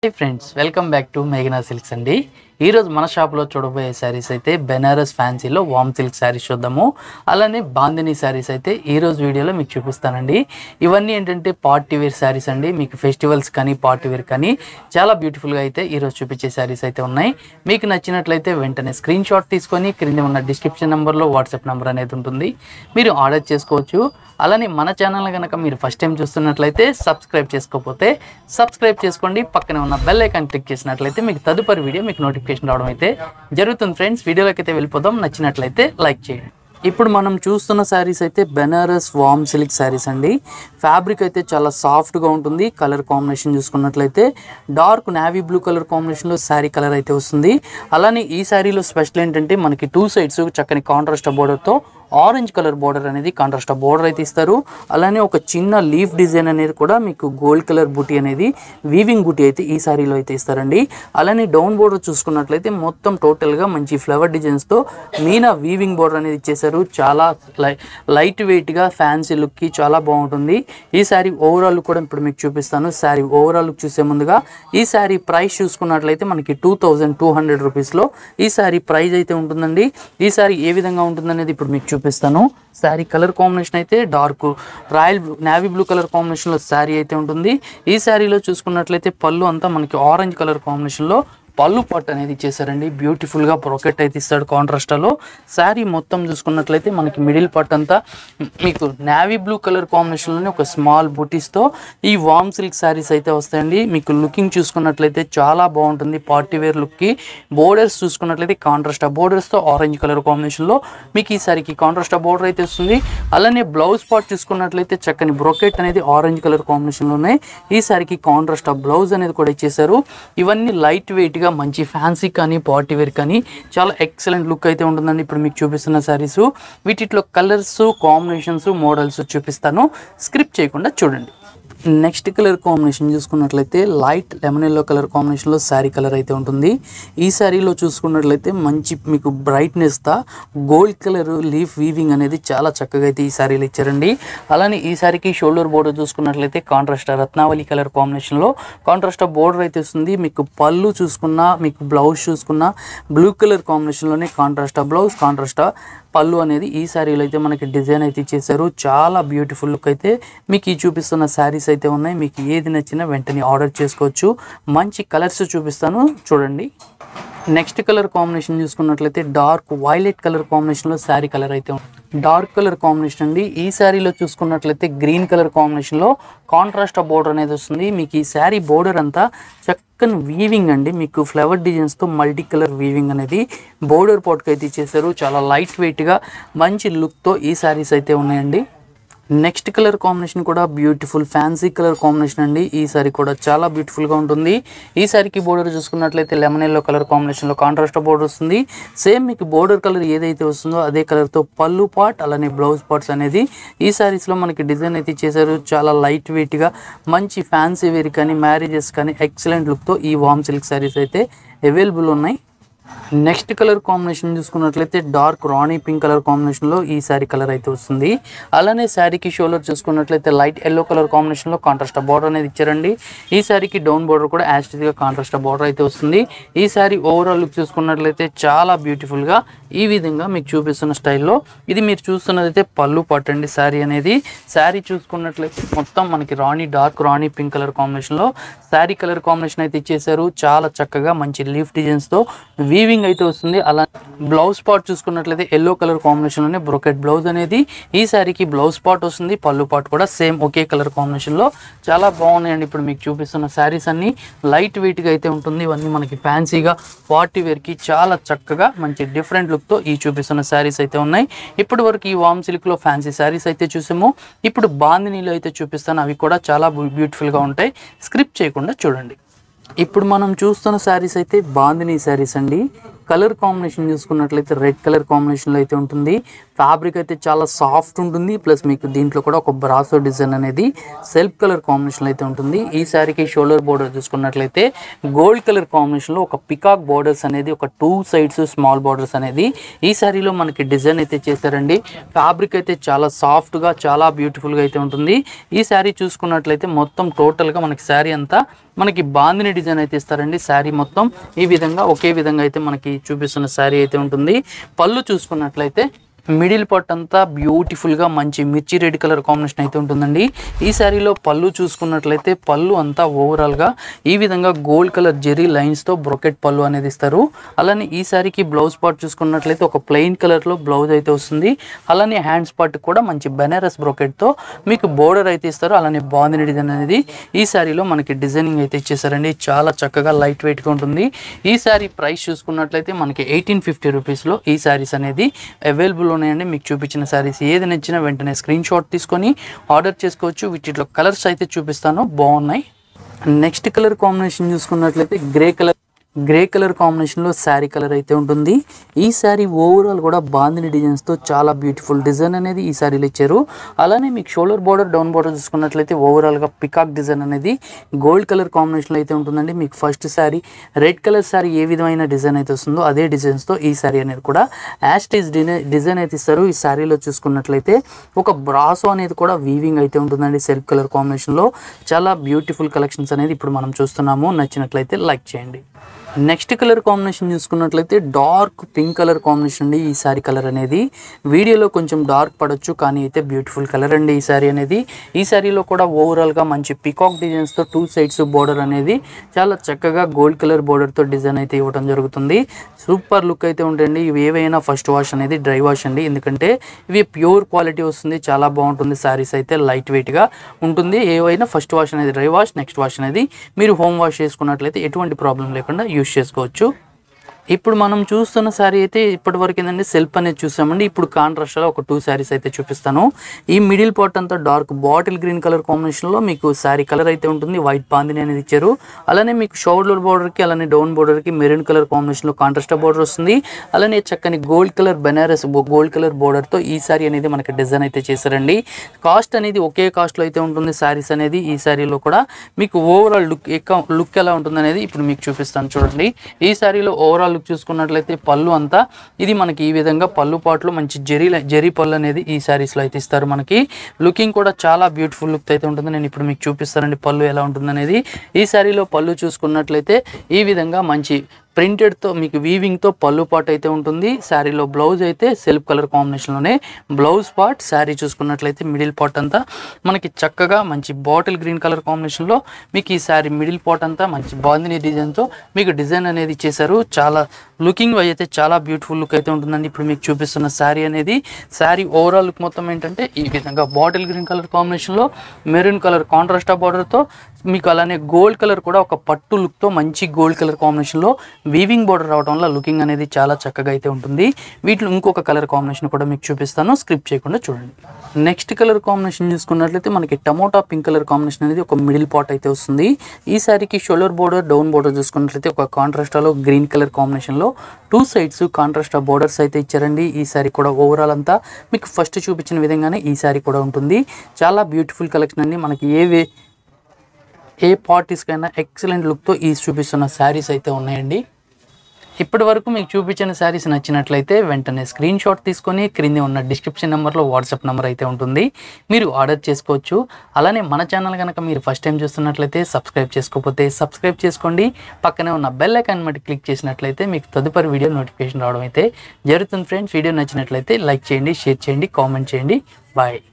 high friends welcome back to మేఘనా silks అండి ఈరోజు మన షాప్లో చూడబోయే శారీస్ అయితే బెనారస్ ఫ్యాన్సీలో వామ్ సిల్క్ శారీస్ చూద్దాము అలానే బాందిని శారీస్ అయితే ఈ రోజు వీడియోలో మీకు చూపిస్తానండి ఇవన్నీ ఏంటంటే పార్టీ వేర్ శారీస్ అండి మీకు ఫెస్టివల్స్ కానీ పార్టీ వేర్ కానీ చాలా బ్యూటిఫుల్గా అయితే ఈరోజు చూపించే శారీస్ అయితే ఉన్నాయి మీకు నచ్చినట్లయితే వెంటనే స్క్రీన్ షాట్ తీసుకొని క్రింద ఉన్న డిస్క్రిప్షన్ నెంబర్లో వాట్సాప్ నెంబర్ అనేది ఉంటుంది మీరు ఆర్డర్ చేసుకోవచ్చు అలానే మన ఛానల్ కనుక మీరు ఫస్ట్ టైం చూస్తున్నట్లయితే సబ్స్క్రైబ్ చేసుకోకపోతే సబ్స్క్రైబ్ చేసుకోండి పక్కనే ఉన్న బెల్ ఐకాన్ క్లిక్ చేసినట్లయితే మీకు తదుపరి వీడియో మీకు నోటిఫికేషన్ రావడం అయితే జరుగుతుంది ఫ్రెండ్స్ వీడియోలోకి అయితే వెళ్ళిపోదాం నచ్చినట్లయితే లైక్ చేయండి ఇప్పుడు మనం చూస్తున్న శారీస్ అయితే బెనారస్ వామ్ సిల్క్ శారీస్ అండి ఫ్యాబ్రిక్ అయితే చాలా సాఫ్ట్గా ఉంటుంది కలర్ కాంబినేషన్ చూసుకున్నట్లయితే డార్క్ నావీ బ్లూ కలర్ కాంబినేషన్లో శారీ కలర్ అయితే వస్తుంది అలానే ఈ శారీలో స్పెషల్ ఏంటంటే మనకి టూ సైడ్స్ చక్కని కాంట్రాస్ట్ బోర్డర్తో ఆరెంజ్ కలర్ బోర్డర్ అనేది కాంట్రాస్ట్ బోర్డర్ అయితే ఇస్తారు అలానే ఒక చిన్న లీఫ్ డిజైన్ అనేది కూడా మీకు గోల్డ్ కలర్ బుటీ అనేది వీవింగ్ బుటీ అయితే ఈ సారీలో అయితే ఇస్తారండి అలానే డౌన్ బోర్డర్ చూసుకున్నట్లయితే మొత్తం టోటల్గా మంచి ఫ్లవర్ డిజైన్స్తో మీనా వీవింగ్ బోర్డర్ అనేది ఇచ్చేసారు చాలా లై లైట్ వెయిట్గా ఫ్యాన్సీ లుక్కి చాలా బాగుంటుంది ఈ శారీ ఓవరాల్ కూడా ఇప్పుడు మీకు చూపిస్తాను శారీ ఓవరాల్ లుక్ చూసే ముందుగా ఈ శారీ ప్రైస్ చూసుకున్నట్లయితే మనకి టూ థౌజండ్ టూ హండ్రెడ్ రూపీస్లో ఈ శారీ ప్రైస్ అయితే ఉంటుందండి ఈ శారీ ఏ విధంగా ఉంటుందనేది ఇప్పుడు మీకు చూపిస్తాను శారీ కలర్ కాంబినేషన్ అయితే dark royal blue navy blue colour కాంబినేషన్లో శారీ అయితే ఉంటుంది ఈ శారీలో చూసుకున్నట్లయితే పళ్ళు అంతా మనకి ఆరెంజ్ కలర్ కాంబినేషన్లో పళ్ళు పట్టు అనేది ఇచ్చేసారండి బ్యూటిఫుల్గా బ్రొకెట్ అయితే ఇస్తాడు కాంట్రాస్ట్లో శారీ మొత్తం చూసుకున్నట్లయితే మనకి మిడిల్ పట్టు అంతా మీకు నావీ బ్లూ కలర్ కాంబినేషన్లోనే ఒక స్మాల్ బుటీస్తో ఈ వామ్ సిల్క్ శారీస్ అయితే వస్తాయండి మీకు లుకింగ్ చూసుకున్నట్లయితే చాలా బాగుంటుంది పార్టీ వేర్ లుక్కి బోర్డర్స్ చూసుకున్నట్లయితే కాంట్రాస్ట్ బోర్డర్స్తో ఆరెంజ్ కలర్ కాంబినేషన్లో మీకు ఈ సారీకి కాంట్రాస్ట్ బోర్డర్ అయితే వస్తుంది అలానే బ్లౌజ్ పార్ట్ చూసుకున్నట్లయితే చక్కని బ్రొకెట్ అనేది ఆరెంజ్ కలర్ కాంబినేషన్లో ఉన్నాయి ఈ సారీకి కాంట్రాస్ట్ బ్లౌజ్ అనేది కూడా ఇచ్చేసారు ఇవన్నీ లైట్ వెయిట్గా మంచి ఫ్యాన్సీ కానీ పార్టీ వేర్ కానీ చాలా ఎక్సలెంట్ లుక్ అయితే ఉంటుందండి ఇప్పుడు మీకు చూపిస్తున్న సారీస్ వీటిలో కలర్స్ కాంబినేషన్స్ మోడల్స్ చూపిస్తాను స్క్రిప్ట్ చేయకుండా చూడండి నెక్స్ట్ కలర్ కాంబినేషన్ చూసుకున్నట్లయితే లైట్ లెమన్ ఎల్లో కలర్ కాంబినేషన్లో శారీ కలర్ అయితే ఉంటుంది ఈ శారీలో చూసుకున్నట్లయితే మంచి మీకు బ్రైట్నెస్ తా గోల్డ్ కలర్ లీఫ్ వీవింగ్ అనేది చాలా చక్కగా అయితే ఈ శారీలో ఇచ్చారండి అలానే ఈ శారీకి షోల్డర్ బోర్డర్ చూసుకున్నట్లయితే కాంట్రాస్ట్ రత్నావళి కలర్ కాంబినేషన్లో కాంట్రాస్ట్ బోర్డర్ అయితే వస్తుంది మీకు పళ్ళు చూసుకున్నా మీకు బ్లౌజ్ చూసుకున్నా బ్లూ కలర్ కాంబినేషన్లోనే కాంట్రాస్ట్ బ్లౌజ్ కాంట్రాస్ట్ పళ్ళు అనేది ఈ శారీలో అయితే మనకి డిజైన్ అయితే ఇచ్చేసారు చాలా బ్యూటిఫుల్ లుక్ అయితే మీకు ఈ చూపిస్తున్న శారీస్ అయితే ఉన్నాయి మీకు ఏది నచ్చినా వెంటనే ఆర్డర్ చేసుకోవచ్చు మంచి కలర్స్ చూపిస్తాను చూడండి నెక్స్ట్ కలర్ కాంబినేషన్ చూసుకున్నట్లయితే డార్క్ వైలెట్ కలర్ కాంబినేషన్లో శారీ కలర్ అయితే ఉంది డార్క్ కలర్ కాంబినేషన్ అండి ఈ శారీలో చూసుకున్నట్లయితే గ్రీన్ కలర్ కాంబినేషన్లో కాంట్రాస్ట్ బోర్డర్ అనేది వస్తుంది మీకు ఈ శారీ బోర్డర్ అంతా చక్కని వీవింగ్ అండి మీకు ఫ్లవర్ డిజైన్స్తో మల్టీ కలర్ వీవింగ్ అనేది బోర్డర్ పోట్కి అయితే ఇచ్చేసారు చాలా లైట్ వెయిట్గా మంచి లుక్తో ఈ శారీస్ అయితే ఉన్నాయండి నెక్స్ట్ కలర్ కాంబినేషన్ కూడా బ్యూటిఫుల్ ఫ్యాన్సీ కలర్ కాంబినేషన్ అండి ఈ సారీ కూడా చాలా బ్యూటిఫుల్గా ఉంటుంది ఈ సారీకి బోర్డర్ చూసుకున్నట్లయితే లెమన్ ఎల్లో కలర్ కాంబినేషన్లో కాంట్రాస్ట్ బోర్డర్ వస్తుంది సేమ్ మీకు బోర్డర్ కలర్ ఏదైతే వస్తుందో అదే కలర్తో పళ్ళు పార్ట్ అలానే బ్లౌజ్ పార్ట్స్ అనేది ఈ సారీస్లో మనకి డిజైన్ అయితే చేశారు చాలా లైట్ వెయిట్గా మంచి ఫ్యాన్సీ వేర్ కానీ మ్యారేజెస్ కానీ ఎక్సలెంట్ లుక్తో ఈ వామ్ సిల్క్ సారీస్ అయితే అవైలబుల్ ఉన్నాయి నెక్స్ట్ కలర్ కాంబినేషన్ చూసుకున్నట్లయితే డార్క్ రాణి పింక్ కలర్ కాంబినేషన్లో ఈ శారీ కలర్ అయితే వస్తుంది అలానే శారీకి షోల్డర్ చూసుకున్నట్లయితే లైట్ ఎల్లో కలర్ కాంబినేషన్లో కాంట్రాస్ట్ బార్డర్ అనేది ఇచ్చారండి ఈ శారీకి డౌన్ బార్డర్ కూడా యాస్టిస్గా కాంట్రాస్ట్ బార్డర్ అయితే వస్తుంది ఈ శారీ ఓవరాల్ లుక్ చూసుకున్నట్లయితే చాలా బ్యూటిఫుల్గా ఈ విధంగా మీకు చూపిస్తున్న స్టైల్లో ఇది మీరు చూస్తున్నది అయితే పళ్ళు పట్టండి శారీ అనేది శారీ చూసుకున్నట్లయితే మొత్తం మనకి rani dark rani pink colour కాంబినేషన్లో శారీ కలర్ కాంబినేషన్ అయితే ఇచ్చేసారు చాలా చక్కగా మంచి లీఫ్ డిజైన్స్తో వీవింగ్ అయితే వస్తుంది అలా బ్లౌజ్ పార్ట్ చూసుకున్నట్లయితే ఎల్లో కలర్ కాంబినేషన్లోనే బ్రొకెట్ బ్లౌజ్ అనేది ఈ శారీకి బ్లౌజ్ పార్ట్ వస్తుంది పళ్ళు పార్ట్ కూడా సేమ్ ఒకే కలర్ కాంబినేషన్లో చాలా బాగున్నాయండి ఇప్పుడు మీకు చూపిస్తున్న శారీస్ అన్ని లైట్ వెయిట్గా అయితే ఉంటుంది ఇవన్నీ మనకి ఫ్యాన్సీగా పార్టీ వేర్కి చాలా చక్కగా మంచి డిఫరెంట్ లుక్తో ఈ చూపిస్తున్న శారీస్ అయితే ఉన్నాయి ఇప్పటి వరకు ఈ వామ్ సిల్క్లో ఫ్యాన్సీ శారీస్ అయితే చూసాము ఇప్పుడు బాందినీలో అయితే చూపిస్తాను అవి కూడా చాలా బ్యూటిఫుల్గా ఉంటాయి స్క్రిప్ట్ చేయకుండా చూడండి ఇప్పుడు మనం చూస్తున్న శారీస్ అయితే బాందినీ శారీస్ అండి కలర్ కాంబినేషన్ చూసుకున్నట్లయితే రెడ్ కలర్ కాంబినేషన్లో అయితే ఉంటుంది ఫ్యాబ్రిక్ అయితే చాలా సాఫ్ట్ ఉంటుంది ప్లస్ మీకు దీంట్లో కూడా ఒక బ్రాసో డిజైన్ అనేది సెల్ఫ్ కలర్ కాంబినేషన్లో అయితే ఉంటుంది ఈ శారీకి షోల్డర్ బోర్డర్ చూసుకున్నట్లయితే గోల్డ్ కలర్ కాంబినేషన్లో ఒక పికాక్ బోర్డర్స్ అనేది ఒక టూ సైడ్స్ స్మాల్ బోర్డర్స్ అనేది ఈ శారీలో మనకి డిజైన్ అయితే చేశారండి ఫ్యాబ్రిక్ అయితే చాలా సాఫ్ట్గా చాలా బ్యూటిఫుల్గా అయితే ఉంటుంది ఈ శారీ చూసుకున్నట్లయితే మొత్తం టోటల్గా మనకి శారీ అంతా మనకి బాందిని డిజైన్ అయితే ఇస్తారండి శారీ మొత్తం ఈ విధంగా ఒకే విధంగా అయితే మనకి చూపిస్తున్న శారీ అయితే ఉంటుంది పళ్ళు చూసుకున్నట్లయితే మిడిల్ పార్ట్ అంతా బ్యూటిఫుల్గా మంచి మిర్చి రెడ్ కలర్ కాంబినేషన్ అయితే ఉంటుందండి ఈ శారీలో పళ్ళు చూసుకున్నట్లయితే పళ్ళు అంతా ఓవరాల్గా ఈ విధంగా గోల్డ్ కలర్ జెరీ లైన్స్తో బ్రొకెట్ పళ్ళు అనేది ఇస్తారు అలానే ఈ శారీకి బ్లౌజ్ పార్ట్ చూసుకున్నట్లయితే ఒక ప్లెయిన్ కలర్లో బ్లౌజ్ అయితే వస్తుంది అలానే హ్యాండ్స్ పార్ట్ కూడా మంచి బెనారస్ బ్రొకెట్తో మీకు బోర్డర్ అయితే ఇస్తారు అలానే బాందిని డిజైన్ అనేది ఈ శారీలో మనకి డిజైనింగ్ అయితే ఇచ్చేసారండి చాలా చక్కగా లైట్ వెయిట్గా ఉంటుంది ఈ శారీ ప్రైస్ చూసుకున్నట్లయితే మనకి ఎయిటీన్ ఫిఫ్టీ రూపీస్లో ఈ శారీస్ అనేది అవైలబుల్ ఉన్నాయండి మీకు చూపించిన శారీస్ ఏది నచ్చినా వెంటనే స్క్రీన్ షాట్ తీసుకొని ఆర్డర్ చేసుకోవచ్చు వీటిలో కలర్స్ అయితే చూపిస్తాను బాగున్నాయి నెక్స్ట్ కలర్ కాంబినేషన్ చూసుకున్నట్లయితే గ్రే కలర్ గ్రే కలర్ కాంబినేషన్లో శారీ కలర్ అయితే ఉంటుంది ఈ శారీ ఓవరాల్ కూడా బాందిని డిజైన్స్తో చాలా బ్యూటిఫుల్ డిజైన్ అనేది ఈ శారీలో ఇచ్చారు అలానే మీకు షోల్డర్ బార్డర్ డౌన్ బార్డర్ చూసుకున్నట్లయితే ఓవరాల్గా పికాక్ డిజైన్ అనేది గోల్డ్ కలర్ కాంబినేషన్లో అయితే ఉంటుందండి మీకు first sari red colour sari ఏ విధమైన డిజైన్ అయితే వస్తుందో అదే డిజైన్స్తో ఈ శారీ అనేది కూడా యాస్టేజ్ డిజైన్ అయితే ఇస్తారు ఈ శారీలో చూసుకున్నట్లయితే ఒక బ్రాసో అనేది కూడా వీవింగ్ అయితే ఉంటుందండి సెల్ఫ్ కలర్ కాంబినేషన్లో చాలా బ్యూటిఫుల్ కలెక్షన్స్ అనేది ఇప్పుడు మనం చూస్తున్నాము నచ్చినట్లయితే లైక్ చేయండి నెక్స్ట్ కలర్ కాంబినేషన్ చూసుకున్నట్లయితే డార్క్ పింక్ కలర్ కాంబినేషన్ అండి ఈ సారీ కలర్ అనేది వీడియోలో కొంచెం డార్క్ పడొచ్చు కానీ అయితే బ్యూటిఫుల్ కలర్ అండి ఈ సారీ అనేది ఈ సారీలో కూడా ఓవరాల్గా మంచి పికాక్ డిజైన్స్తో టూ సైడ్స్ బోర్డర్ అనేది చాలా చక్కగా గోల్డ్ కలర్ బోర్డర్తో డిజైన్ అయితే ఇవ్వడం జరుగుతుంది సూపర్ లుక్ అయితే ఉంటుంది ఇవి ఏవైనా ఫస్ట్ వాష్ అనేది డ్రై వాష్ అండి ఎందుకంటే ఇవి ప్యూర్ క్వాలిటీ వస్తుంది చాలా బాగుంటుంది శారీస్ అయితే లైట్ వెయిట్గా ఉంటుంది ఏవైనా ఫస్ట్ వాష్ అనేది డ్రై వాష్ నెక్స్ట్ వాష్ అనేది మీరు హోమ్ వాష్ చేసుకున్నట్లయితే ఎటువంటి ప్రాబ్లం లేకుండా యూస్ చేసుకోవచ్చు ఇప్పుడు మనం చూస్తున్న శారీ అయితే ఇప్పటి వరకు ఏంటంటే సెల్ఫ్ అనేది చూసామండి ఇప్పుడు కాంట్రాస్ట్లో ఒక టూ శారీస్ అయితే చూపిస్తాను ఈ మిడిల్ పార్ట్ అంతా డార్క్ బాటిల్ గ్రీన్ కలర్ కాంబినేషన్లో మీకు శారీ కలర్ అయితే ఉంటుంది వైట్ బాందిని అనేది ఇచ్చారు అలానే మీకు షోల్డర్ బార్డర్కి అలానే డౌన్ బార్డర్కి మెరూన్ కలర్ కాంబినేషన్లో కాంట్రాస్ట్ బార్డర్ వస్తుంది అలానే చక్కని gold colour Banaras gold colour బార్డర్తో ఈ శారీ అనేది మనకి డిజైన్ అయితే చేశారండి కాస్ట్ అనేది ఒకే కాస్ట్లో అయితే ఉంటుంది శారీస్ అనేది ఈ శారీలో కూడా మీకు ఓవరాల్ లుక్ లుక్ ఎలా ఉంటుంది అనేది ఇప్పుడు మీకు చూపిస్తాను చూడండి ఈ శారీలో ఓవరాల్ లుక్ చూసుకున్నట్లయితే పళ్ళు అంతా ఇది మనకి ఈ విధంగా పళ్ళు పాటలో మంచి జెరీ జెరీ పళ్ళు అనేది ఈ శారీస్లో అయితే ఇస్తారు మనకి లుకింగ్ కూడా చాలా బ్యూటిఫుల్ లుక్ అయితే ఉంటుంది నేను ఇప్పుడు మీకు చూపిస్తానండి పళ్ళు ఎలా ఉంటుంది అనేది ఈ శారీలో పళ్ళు చూసుకున్నట్లయితే ఈ విధంగా మంచి ప్రింటెడ్తో మీకు వీవింగ్తో పళ్ళు పాట్ అయితే ఉంటుంది శారీలో బ్లౌజ్ అయితే సెల్ఫ్ కలర్ కాంబినేషన్లోనే బ్లౌజ్ పార్ట్ శారీ చూసుకున్నట్లయితే మిడిల్ పార్ట్ అంతా మనకి చక్కగా మంచి బాటిల్ గ్రీన్ కలర్ కాంబినేషన్లో మీకు ఈ శారీ మిడిల్ పార్ట్ అంతా మంచి బాందిని డిజైన్తో మీకు డిజైన్ అనేది చేశారు చాలా లుకింగ్ వైజ్ అయితే చాలా బ్యూటిఫుల్ లుక్ అయితే ఉంటుందండి ఇప్పుడు మీకు చూపిస్తున్న శారీ అనేది శారీ ఓవరాల్ లుక్ మొత్తం ఏంటంటే ఈ విధంగా బాటిల్ గ్రీన్ కలర్ కాంబినేషన్లో మెరూన్ కలర్ కాంట్రాస్టా బార్డర్తో మీకు అలానే గోల్డ్ కలర్ కూడా ఒక పట్టు లుక్తో మంచి గోల్డ్ కలర్ కాంబినేషన్లో వీవింగ్ బోర్డర్ రావడం వల్ల లుకింగ్ అనేది చాలా చక్కగా అయితే ఉంటుంది వీటిలో ఇంకొక కలర్ కాంబినేషన్ కూడా మీకు చూపిస్తాను స్క్రిప్ట్ చేయకుండా చూడండి నెక్స్ట్ కలర్ కాంబినేషన్ చూసుకున్నట్లయితే మనకి టమోటా పింక్ కలర్ కాంబినేషన్ అనేది ఒక మిడిల్ పాట్ అయితే వస్తుంది ఈ సారీకి షోల్డర్ బోర్డర్ డౌన్ బోర్డర్ చూసుకున్నట్లయితే ఒక కాంట్రాస్టాలో గ్రీన్ కలర్ కాంబినేషన్లో టూ సైడ్స్ కాంట్రాస్ట్ బోర్డర్స్ అయితే ఇచ్చారండి ఈ సారీ కూడా ఓవరాల్ అంతా మీకు ఫస్ట్ చూపించిన విధంగానే ఈ సారీ కూడా ఉంటుంది చాలా బ్యూటిఫుల్ కలెక్షన్ అండి మనకి ఏ వే ఏ పార్టీస్కైనా ఎక్సలెంట్ లుక్తో ఈ చూపిస్తున్న శారీస్ అయితే ఉన్నాయండి ఇప్పటి వరకు మీకు చూపించిన శారీస్ నచ్చినట్లయితే వెంటనే స్క్రీన్ షాట్ తీసుకొని క్రింది ఉన్న డిస్క్రిప్షన్ నెంబర్లో వాట్సాప్ నెంబర్ అయితే ఉంటుంది మీరు ఆర్డర్ చేసుకోవచ్చు అలానే మన ఛానల్ కనుక మీరు ఫస్ట్ టైం చూస్తున్నట్లయితే సబ్స్క్రైబ్ చేసుకోకపోతే సబ్స్క్రైబ్ చేసుకోండి పక్కనే ఉన్న బెల్ ఐకాన్ బట్టి క్లిక్ చేసినట్లయితే మీకు తదుపరి వీడియో నోటిఫికేషన్ రావడం అయితే జరుగుతుంది ఫ్రెండ్స్ వీడియో నచ్చినట్లయితే లైక్ చేయండి షేర్ చేయండి కామెంట్ చేయండి బాయ్